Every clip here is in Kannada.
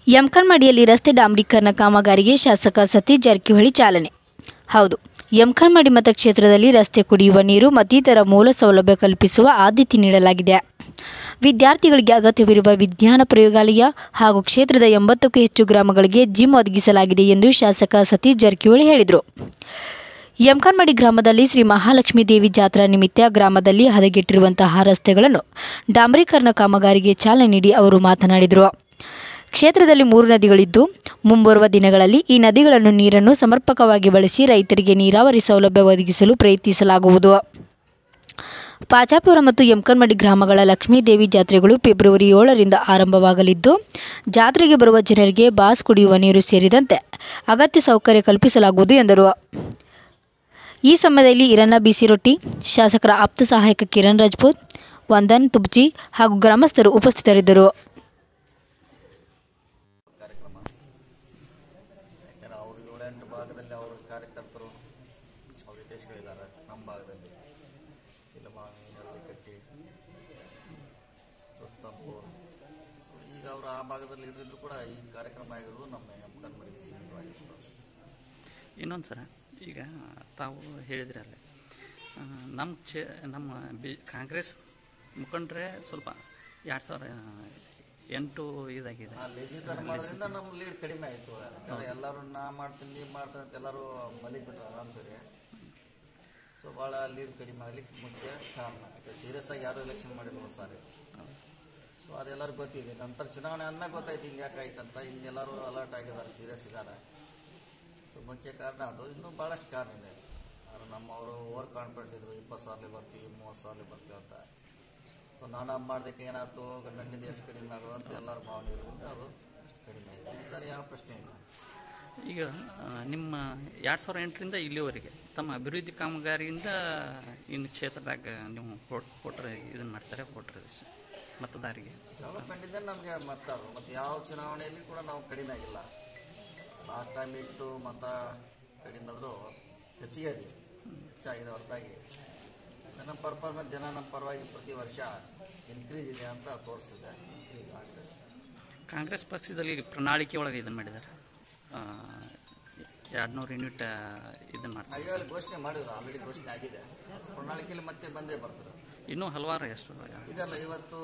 ಯಮಕನ್ಮಡಿಯಲ್ಲಿ ರಸ್ತೆ ಡಾಂಬರೀಕರಣ ಕಾಮಗಾರಿಗೆ ಶಾಸಕ ಸತೀಶ್ ಜಾರಕಿಹೊಳಿ ಚಾಲನೆ ಹೌದು ಯಮಕನ್ಮಡಿ ಮತಕ್ಷೇತ್ರದಲ್ಲಿ ರಸ್ತೆ ಕುಡಿಯುವ ನೀರು ಮತ್ತಿತರ ಮೂಲ ಸೌಲಭ್ಯ ಕಲ್ಪಿಸುವ ಆದ್ಯತೆ ನೀಡಲಾಗಿದೆ ವಿದ್ಯಾರ್ಥಿಗಳಿಗೆ ಅಗತ್ಯವಿರುವ ವಿಜ್ಞಾನ ಪ್ರಯೋಗಾಲಯ ಹಾಗೂ ಕ್ಷೇತ್ರದ ಎಂಬತ್ತಕ್ಕೂ ಹೆಚ್ಚು ಗ್ರಾಮಗಳಿಗೆ ಜಿಮ್ ಒದಗಿಸಲಾಗಿದೆ ಎಂದು ಶಾಸಕ ಸತೀಶ್ ಜಾರಕಿಹೊಳಿ ಹೇಳಿದರು ಯಮಕನ್ಮಡಿ ಗ್ರಾಮದಲ್ಲಿ ಶ್ರೀ ಮಹಾಲಕ್ಷ್ಮೀ ದೇವಿ ಜಾತ್ರಾ ನಿಮಿತ್ತ ಗ್ರಾಮದಲ್ಲಿ ಹದಗೆಟ್ಟಿರುವಂತಹ ರಸ್ತೆಗಳನ್ನು ಡಾಂಬರೀಕರಣ ಕಾಮಗಾರಿಗೆ ಚಾಲನೆ ನೀಡಿ ಅವರು ಮಾತನಾಡಿದರು ಕ್ಷೇತ್ರದಲ್ಲಿ ಮೂರು ನದಿಗಳಿದ್ದು ಮುಂಬರುವ ದಿನಗಳಲ್ಲಿ ಈ ನದಿಗಳನ್ನು ನೀರನ್ನು ಸಮರ್ಪಕವಾಗಿ ಬಳಸಿ ರೈತರಿಗೆ ನೀರಾವರಿ ಸೌಲಭ್ಯ ಒದಗಿಸಲು ಪ್ರಯತ್ನಿಸಲಾಗುವುದು ಪಾಚಾಪುರ ಮತ್ತು ಯಮಕನ್ಮಡಿ ಗ್ರಾಮಗಳ ಲಕ್ಷ್ಮೀದೇವಿ ಜಾತ್ರೆಗಳು ಫೆಬ್ರವರಿ ಏಳರಿಂದ ಆರಂಭವಾಗಲಿದ್ದು ಜಾತ್ರೆಗೆ ಬರುವ ಜನರಿಗೆ ಬಾಸ್ ಕುಡಿಯುವ ನೀರು ಸೇರಿದಂತೆ ಅಗತ್ಯ ಸೌಕರ್ಯ ಕಲ್ಪಿಸಲಾಗುವುದು ಎಂದರು ಈ ಸಮಯದಲ್ಲಿ ಇರಣ್ಣ ಬಿಸಿ ರೊಟ್ಟಿ ಶಾಸಕರ ಆಪ್ತ ಸಹಾಯಕ ಕಿರಣ್ ರಾಜ್ಪೂತ್ ವಂದನ್ ತುಬ್ಜಿ ಹಾಗೂ ಗ್ರಾಮಸ್ಥರು ಉಪಸ್ಥಿತರಿದ್ದರು ಕಾರ್ಯಕ್ರಮ ಯಾಕಂದರೆ ಅವರು ಏಳೆಂಟು ಭಾಗದಲ್ಲಿ ಅವರ ಕಾರ್ಯಕರ್ತರು ಅವ್ರ ಹಿತೈಷಿಗಳಿದ್ದಾರೆ ನಮ್ಮ ಭಾಗದಲ್ಲಿ ಚಿಲಮಾವಿ ನರಳಿಕಟ್ಟಿ ತುಸ್ತಂಪು ಸೊ ಈಗ ಅವರು ಆ ಭಾಗದಲ್ಲಿ ಇರದಿದ್ರು ಕೂಡ ಈ ಕಾರ್ಯಕ್ರಮ ಆಗಿರೋದು ನಮ್ಮ ಎಂ ಕನ್ಮಡಿಗೆ ಸೀಮಿತವಾಗಿತ್ತು ಇನ್ನೊಂದು ಸರ ಈಗ ತಾವು ಹೇಳಿದ್ರಲ್ಲ ಆ, ನಮ್ಮ ಕ್ಷೇ ನಮ್ಮ ಬಿ ಕಾಂಗ್ರೆಸ್ ಮುಖಂಡರೇ ಸ್ವಲ್ಪ ಎರಡು ಸಾವಿರ ಎಂಟು ಇದಾಗಿದೆ ಆ ಲೇಜಿತನ ಮಾಡೋದ್ರಿಂದ ನಮ್ಮ ಲೀಡ್ ಕಡಿಮೆ ಆಯಿತು ಯಾಕಂದ್ರೆ ಎಲ್ಲರೂ ನಾ ಮಾಡ್ತೀನಿ ನೀ ಮಾಡ್ತೀನಿ ಅಂತ ಎಲ್ಲರೂ ಮಲಿಬಿಟ್ರು ಆರಾಮ್ ಸರಿ ಸೊ ಭಾಳ ಲೀಡ್ ಕಡಿಮೆ ಆಗ್ಲಿಕ್ಕೆ ಮುಖ್ಯ ಕಾರಣ ಯಾಕೆ ಸೀರಿಯಸ್ ಆಗಿ ಯಾರು ಎಲೆಕ್ಷನ್ ಮಾಡಿಲ್ಲ ಹೊಸ ಸಾರಿ ಸೊ ಅದೆಲ್ಲರಿಗೂ ಗೊತ್ತಿದೆ ನಂತರ ಚುನಾವಣೆ ಅಂದಾಗ ಗೊತ್ತಾಯ್ತು ಹಿಂಗೆ ಯಾಕಾಯ್ತು ಅಂತ ಈಗ ಎಲ್ಲರೂ ಅಲರ್ಟ್ ಆಗಿದ್ದಾರೆ ಸೀರಿಯಸ್ ಇದ್ದಾರೆ ಸೊ ಮುಖ್ಯ ಕಾರಣ ಅದು ಇನ್ನೂ ಭಾಳಷ್ಟು ಕಾರಣ ಇದೆ ಆದ್ರೆ ನಮ್ಮವರು ಓವರ್ ಕಾನ್ಫಿಡೆಂಟ್ ಇದ್ರು ಇಪ್ಪತ್ತು ಸಾವಿರ ಬರ್ತೀವಿ ಮೂವತ್ತು ಸಾವಿರ ಬರ್ತೀವಿ ಅಂತ ಸೊ ನಾನು ಮಾಡೋದಕ್ಕೆ ಏನಾಯ್ತು ನನ್ನಿಂದ ಎಷ್ಟು ಕಡಿಮೆ ಆಗೋದು ಅಂತ ಎಲ್ಲರ ಭಾವನೆ ಇರೋದ್ರಿಂದ ಅದು ಕಡಿಮೆ ಇದೆ ಈ ಸರಿ ಯಾವ ಪ್ರಶ್ನೆ ಇಲ್ಲ ಈಗ ಆ, ನಿಮ್ಮ ಎರಡು ಸಾವಿರ ಎಂಟರಿಂದ ಇಲ್ಲಿವರೆಗೆ ತಮ್ಮ ಅಭಿವೃದ್ಧಿ ಕಾಮಗಾರಿಯಿಂದ ಇನ್ನು ಕ್ಷೇತ್ರದಾಗ ನೀವು ವೋಟ್ ವೋಟ್ರ್ ಇದನ್ನು ಮಾಡ್ತಾರೆ ವೋಟ್ರ್ ಮತದಾರಿಗೆ ಡೆವಲಪ್ಮೆಂಟ್ ಇದೆ ನಮಗೆ ಮತ ಮತ್ತು ಯಾವ ಚುನಾವಣೆಯಲ್ಲಿ ಕೂಡ ನಾವು ಕಡಿಮೆ ಆಗಿಲ್ಲ ಲಾಸ್ಟ್ ಟೈಮ್ ಇತ್ತು ಮತ ಕಡಿಮೆ ಆದರೂ ಹೆಚ್ಚಿಗೆ ಇದೆ ಹೆಚ್ಚಾಗಿದೆ ಹೊರತಾಗಿ ನಮ್ಮ ಪರ್ಫಾರ್ಮೆನ್ಸ್ ಜನ ನಮ್ಮ ಪರವಾಗಿ ಪ್ರತಿ ವರ್ಷ ಇನ್ಕ್ರೀಸ್ ಇದೆ ಅಂತ ತೋರಿಸ್ತಿದೆ ಈಗ ಆಗ್ತದೆ ಕಾಂಗ್ರೆಸ್ ಪಕ್ಷದಲ್ಲಿ ಪ್ರಣಾಳಿಕೆ ಒಳಗೆ ಇದನ್ನು ಮಾಡಿದ್ದಾರೆ ಎರಡು ನೂರು ಯೂನಿಟ್ ಇದನ್ನು ಮಾಡ್ತಾರೆ ಈಗಾಗಲೇ ಘೋಷಣೆ ಮಾಡಿದ್ರು ಆಲ್ರೆಡಿ ಘೋಷಣೆ ಆಗಿದೆ ಪ್ರಣಾಳಿಕೆಯಲ್ಲಿ ಮತ್ತೆ ಬಂದೇ ಬರ್ತದೆ ಇನ್ನೂ ಹಲವಾರು ಎಷ್ಟು ಇದಲ್ಲ ಇವತ್ತು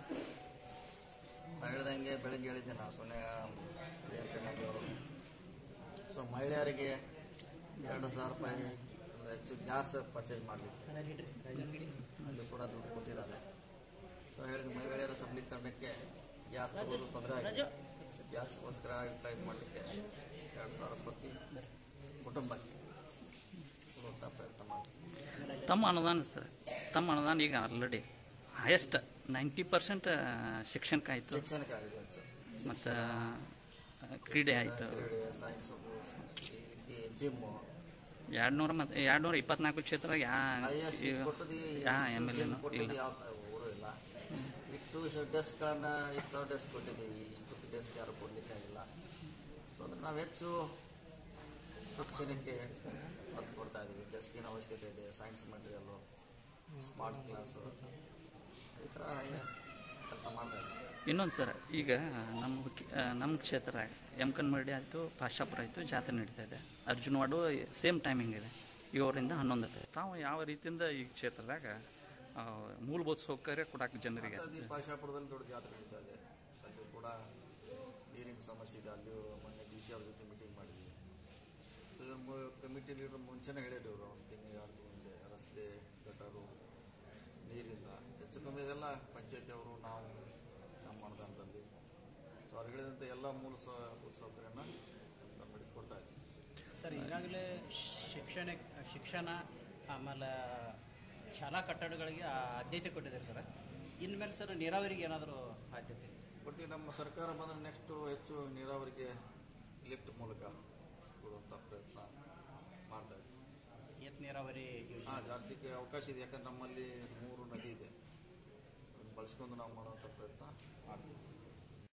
ನಾ ಹೇಳ್ದಂಗೆ ಬೆಳಗ್ಗೆ ಹೇಳಿದ್ದೆ ನಾವು ಸೊನ್ನೆ ಅವರು ಸೊ ಮಹಿಳೆಯರಿಗೆ ಎರಡು ಸಾವಿರ ರೂಪಾಯಿ ಅಂದ್ರೆ ಹೆಚ್ಚು ಗ್ಯಾಸ್ ಪರ್ಚೇಸ್ ಮಾಡಲಿಕ್ಕೆ ಅಲ್ಲಿ ಕೂಡ ದುಡ್ಡು ಕೊಟ್ಟಿದ್ದಾರೆ ಸೊ ಹೇಳಿದ ಮಹಿಳೆಯರ ಸಬಲೀಕರಣಕ್ಕೆ ಗ್ಯಾಸ್ ತಗೋದು ತೊಂದರೆ ಆಗಿದೆ ಗ್ಯಾಸ್ಗೋಸ್ಕರ ಯುಟಿಲೈಸ್ ಮಾಡಲಿಕ್ಕೆ ಎರಡು ಸಾವಿರ ಪ್ರತಿ ಕುಟುಂಬಕ್ಕೆ ಕೊಡುವಂಥ ಪ್ರಯತ್ನ ಮಾಡ್ತೀವಿ ತಮ್ಮ ಅನುದಾನ ಸರ್ ತಮ್ಮ ಅನುದಾನ ಈಗ ಆಲ್ರೆಡಿ ಹೈಯೆಸ್ಟ್ ನೈಂಟಿ ಪರ್ಸೆಂಟ್ ಶಿಕ್ಷಣಕ್ಕೆ ಆಯಿತು ಶಿಕ್ಷಣಕ್ಕೆ ಆಗಿದೆ ಹೆಚ್ಚು ಮತ್ತು ಕ್ರೀಡೆ ಆಯಿತು ಕ್ರೀಡೆ ಸೈನ್ಸ್ ಈ ಜಿಮ್ಮು ಎರಡು ನೂರ ಮತ್ತು ಎರಡು ನೂರ ಇಪ್ಪತ್ನಾಲ್ಕು ಕ್ಷೇತ್ರ ಯಾ ಹೈಯೆಸ್ಟ್ ಈಗ ಕೊಟ್ಟದ್ದು ಯಾ ಎಮ್ ಎಲ್ ಎನು ಕೊಟ್ಟದ್ದು ಇಲ್ಲ ಯಾವ ಊರು ಇಲ್ಲ ಇಷ್ಟು ಡೆಸ್ಕ್ನ ಇಷ್ಟು ಸಾವಿರ ಡೆಸ್ಕ್ ಕೊಟ್ಟಿದ್ದೀವಿ ಇಷ್ಟು ಡೆಸ್ಕ್ ಯಾರು ಕೊಡಲಿಕ್ಕಾಗಿಲ್ಲ ಸೊ ಅಂದ್ರೆ ನಾವು ಹೆಚ್ಚು ಶಿಕ್ಷಣಕ್ಕೆ ಒತ್ತು ಕೊಡ್ತಾ ಇದ್ದೀವಿ ಡೆಸ್ಕಿನ ಅವಶ್ಯಕತೆ ಇದೆ ಸೈನ್ಸ್ ಮೆಟೀರಿಯಲ್ಲು ಸ್ಮಾರ್ಟ್ ಕ್ಲಾಸು ಈ ಥರ ಕೆಲಸ ಮಾಡ್ತಾ ಇದ್ದೀವಿ ಇನ್ನೊಂದು ಸರ್ ಈಗ ನಮ್ಮ ಕಿ- ಆ, ನಮ್ಮ ಕ್ಷೇತ್ರ ಯಮಕನ್ಮಡಿ ಆಯಿತು ಪಾಶಾಪುರ ಆಯಿತು ಜಾತ್ರೆ ನಡೀತಾ ಇದೆ ಅರ್ಜುನವಾಡು ಸೇಮ್ ಟೈಮಿಂಗ್ ಇದೆ ಏಳರಿಂದ ಹನ್ನೊಂದು ಇರ್ತದೆ ತಾವು ಯಾವ ರೀತಿಯಿಂದ ಈ ಕ್ಷೇತ್ರದಾಗ ಆ, ಮೂಲಭೂತ ಸೌಕರ್ಯ ಕೊಡಕ್ಕೆ ಜನರಿಗೆ ಅಲ್ಲಿ ಪಾಶಾಪುರದಲ್ಲಿ ದೊಡ್ಡ ಜಾತ್ರೆ ನಡೀತಾ ಇದೆ ಅಲ್ಲಿ ಕೂಡ ನೀರಿನ ಸಮಸ್ಯೆ ಇದೆ ಅಲ್ಲಿ ಮೊನ್ನೆ ಡಿ ಸಿ ಅವ್ರ ಜೊತೆ ಮೀಟಿಂಗ್ ಮಾಡಿದ್ವಿ ಸೊ ಇವ್ರ ಕಮಿಟಿ ಲೀಡರ್ ಮುಂಚೆನೇ ಹೇಳಿದ್ರು ಇವರು ಒಂದು ತಿಂಗಳು ಎರಡು ತಿಂಗಳ ಹಿಂದೆ ರಸ್ತೆ ಗಟಾರು ನೀರಿಲ್ಲ ಹೆಚ್ಚು ಕಮ್ಮಿ ಇದೆಲ್ಲ ಪಂಚಾಯತಿ ಅವರು ನಾವು ನಮ್ಮ ಅನುದಾನದಲ್ಲಿ ಸೊ ಅವ್ರು ಹೇಳಿದಂಥ ಎಲ್ಲ ಮೂಲ ಸೌ- ಸೌಕರ್ಯನ ಕಮಿಟಿ ಕೊಡ್ತಾ ಇದ್ದೀವಿ ಸರ್ ಈಗಾಗಲೇ ಶಿಕ್ಷಣ ಶಿಕ್ಷಣ ಆಮೇಲೆ ಶಾಲಾ ಕಟ್ಟಡಗಳಿಗೆ ಆದ್ಯತೆ ಕೊಟ್ಟಿದ್ದಾರೆ ಸರ್ ಇನ್ಮೇಲೆ ಸರ್ ನೀರಾವರಿಗೆ ಏನಾದರೂ ಆದ್ಯತೆ ಕೊಡ್ತೀವಿ ನಮ್ಮ ಸರ್ಕಾರ ಬಂದರೆ ನೆಕ್ಸ್ಟು ಹೆಚ್ಚು ನೀರಾವರಿಗೆ ಲಿಫ್ಟ್ ಮೂಲಕ ಕೊಡುವಂಥ ಪ್ರಯತ್ನ ಮಾಡ್ತಾ ಇದ್ದೀವಿ ಏತ್ ನೀರಾವರಿ ಯೋಜನೆ ಹಾಂ ಜಾಸ್ತಿ ಅವಕಾಶ ಇದೆ ಯಾಕಂದ್ರೆ ನಮ್ಮಲ್ಲಿ ಮೂರು ನದಿ ಇದೆ ಅದನ್ನ ಬಳಸ್ಕೊಂಡು ನಾವು ಮಾಡುವಂಥ ಪ್ರಯತ್ನ ಮಾಡ್ತೀವಿ